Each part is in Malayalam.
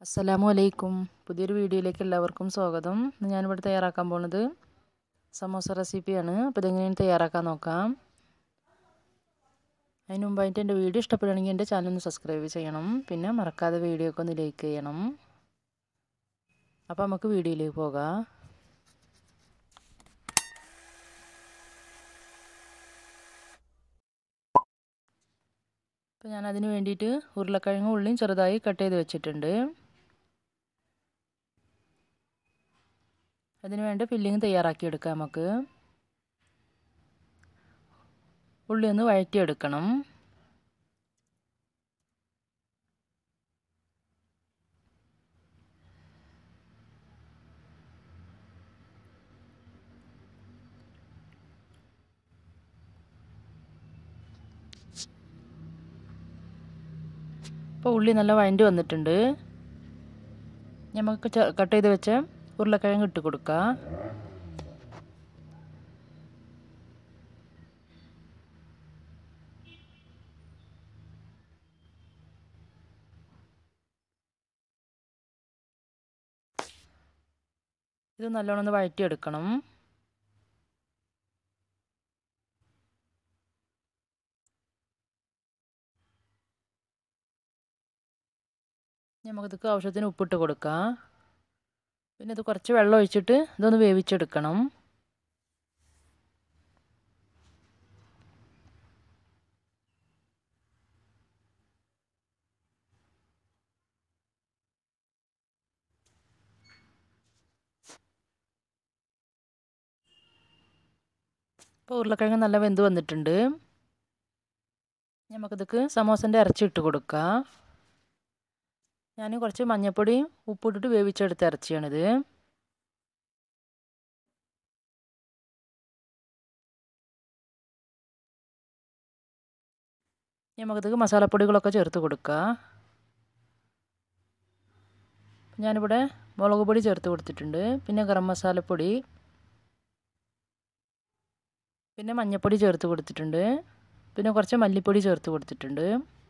അസ്സലാമു അലൈക്കും പുതിയൊരു വീഡിയോയിലേക്ക് എല്ലാവർക്കും സ്വാഗതം ഇന്ന് ഞാനിവിടെ തയ്യാറാക്കാൻ പോകുന്നത് സമോസ റെസിപ്പിയാണ് അപ്പോൾ ഇതെങ്ങനെയാണ് തയ്യാറാക്കാൻ നോക്കാം അതിന് മുമ്പായിട്ട് എൻ്റെ വീഡിയോ ഇഷ്ടപ്പെടുകയാണെങ്കിൽ എൻ്റെ ചാനൽ ഒന്ന് സബ്സ്ക്രൈബ് ചെയ്യണം പിന്നെ മറക്കാതെ വീഡിയോ ഒക്കെ ഒന്ന് ലൈക്ക് ചെയ്യണം അപ്പോൾ നമുക്ക് വീഡിയോയിലേക്ക് പോകാം അപ്പോൾ ഞാൻ അതിന് വേണ്ടിയിട്ട് ഉരുളക്കിഴങ്ങ് ഉള്ളിയും ചെറുതായി കട്ട് ചെയ്ത് വെച്ചിട്ടുണ്ട് അതിന് വേണ്ട ഫില്ലിങ് തയ്യാറാക്കി എടുക്കാം നമുക്ക് ഉള്ളി ഒന്ന് വഴറ്റിയെടുക്കണം ഇപ്പോൾ ഉള്ളി നല്ല വഴണ്ടി വന്നിട്ടുണ്ട് നമുക്ക് കട്ട് ചെയ്ത് വെച്ച ഉരുളക്കിഴങ്ങ് ഇട്ട് കൊടുക്കുക ഇത് നല്ലോണം ഒന്ന് വഴറ്റിയെടുക്കണം നമുക്കിതൊക്കെ ആവശ്യത്തിന് ഉപ്പിട്ട് കൊടുക്കാം പിന്നെ ഇത് കുറച്ച് വെള്ളം ഒഴിച്ചിട്ട് ഇതൊന്ന് വേവിച്ചെടുക്കണം ഇപ്പോൾ ഉരുളക്കിഴങ്ങ് നല്ല വെന്ത് വന്നിട്ടുണ്ട് നമുക്കിതൊക്കെ സമോസൻ്റെ ഇറച്ചി ഇട്ട് കൊടുക്കാം ഞാൻ കുറച്ച് മഞ്ഞൾപ്പൊടിയും ഉപ്പിട്ടിട്ട് വേവിച്ചെടുത്ത ഇറച്ചിയാണിത് നമുക്കിത് മസാലപ്പൊടികളൊക്കെ ചേർത്ത് കൊടുക്കാം ഞാനിവിടെ മുളക് പൊടി ചേർത്ത് കൊടുത്തിട്ടുണ്ട് പിന്നെ ഗരം മസാലപ്പൊടി പിന്നെ മഞ്ഞൾപ്പൊടി ചേർത്ത് കൊടുത്തിട്ടുണ്ട് പിന്നെ കുറച്ച് മല്ലിപ്പൊടി ചേർത്ത് കൊടുത്തിട്ടുണ്ട്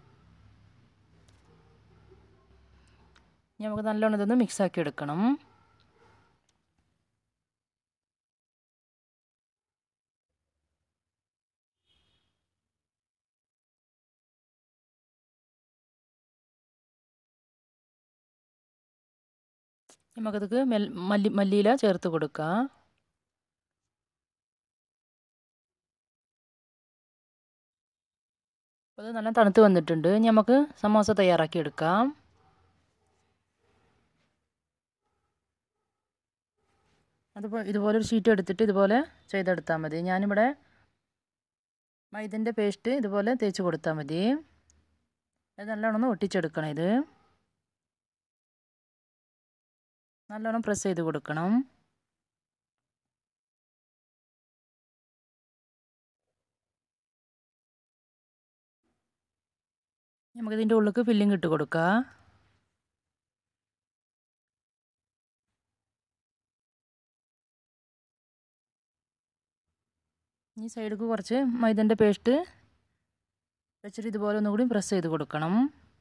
നമുക്ക് നല്ലോണം ഇതൊന്ന് മിക്സാക്കി എടുക്കണം നമുക്കത് മെൽ മല്ലി മല്ലിയില ചേർത്ത് കൊടുക്കാം അപ്പോൾ അത് നല്ല തണുത്ത് വന്നിട്ടുണ്ട് നമുക്ക് സമോസ തയ്യാറാക്കി എടുക്കാം അതുപോലെ ഇതുപോലെ ഒരു ഷീറ്റ് എടുത്തിട്ട് ഇതുപോലെ ചെയ്തെടുത്താൽ മതി ഞാനിവിടെ മൈദൻ്റെ പേസ്റ്റ് ഇതുപോലെ തേച്ച് കൊടുത്താൽ മതി അത് നല്ലോണം ഒന്ന് ഒട്ടിച്ചെടുക്കണം ഇത് നല്ലോണം പ്രസ് ചെയ്ത് കൊടുക്കണം നമുക്കിതിൻ്റെ ഉള്ളിലേക്ക് ഫില്ലിങ് ഇട്ട് കൊടുക്കാം ഈ സൈഡിലേക്ക് കുറച്ച് മൈദൻ്റെ പേസ്റ്റ് വെച്ചിട്ട് ഇതുപോലെ ഒന്നുകൂടി പ്രസ് ചെയ്ത് കൊടുക്കണം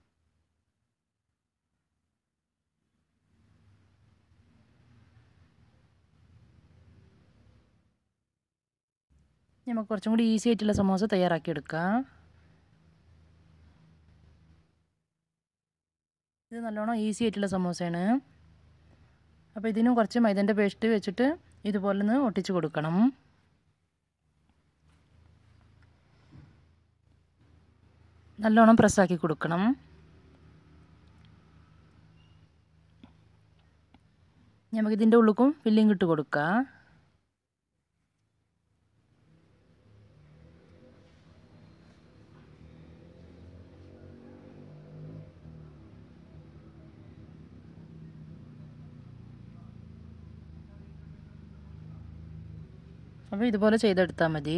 നമുക്ക് കുറച്ചും കൂടി ഈസി ആയിട്ടുള്ള സമോസ തയ്യാറാക്കി എടുക്കാം ഇത് നല്ലോണം ഈസി ആയിട്ടുള്ള സമോസയാണ് അപ്പോൾ ഇതിനും കുറച്ച് മൈദൻ്റെ പേസ്റ്റ് വെച്ചിട്ട് ഇതുപോലെ ഒന്ന് ഒട്ടിച്ച് കൊടുക്കണം നല്ലോണം പ്രസ്സാക്കി കൊടുക്കണം നമുക്കിതിൻ്റെ ഉള്ളിക്കും ഫില്ലിങ് ഇട്ട് കൊടുക്കാം അപ്പോൾ ഇതുപോലെ ചെയ്തെടുത്താൽ മതി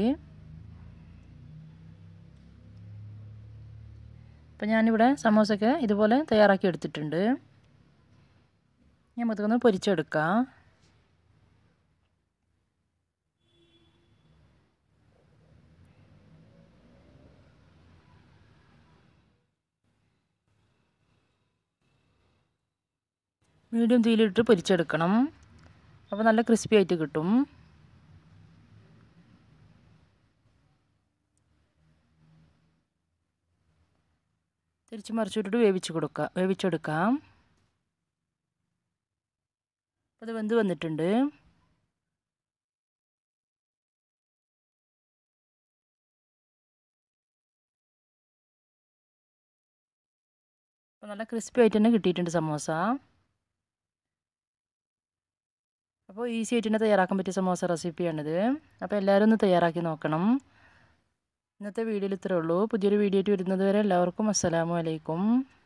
അപ്പം ഞാനിവിടെ സമോസയൊക്കെ ഇതുപോലെ തയ്യാറാക്കി എടുത്തിട്ടുണ്ട് നമുക്കൊന്ന് പൊരിച്ചെടുക്കാം മീഡിയം തീയിലിട്ട് പൊരിച്ചെടുക്കണം അപ്പോൾ നല്ല ക്രിസ്പി ആയിട്ട് കിട്ടും തിരിച്ച് മറിച്ചിട്ടിട്ട് വേവിച്ച് കൊടുക്കുക വേവിച്ചെടുക്കാം അത് വെന്ത് വന്നിട്ടുണ്ട് അപ്പോൾ നല്ല ക്രിസ്പി ആയിട്ട് തന്നെ കിട്ടിയിട്ടുണ്ട് സമോസ അപ്പോൾ ഈസി ആയിട്ട് തന്നെ തയ്യാറാക്കാൻ പറ്റിയ സമോസ റെസിപ്പിയാണിത് അപ്പോൾ എല്ലാവരും ഒന്ന് തയ്യാറാക്കി നോക്കണം ഇന്നത്തെ വീഡിയോയിൽ ഇത്രേ ഉള്ളൂ പുതിയൊരു വീഡിയോ ആയിട്ട് വരുന്നത് വരെ എല്ലാവർക്കും അസ്സലാമു അലൈക്കും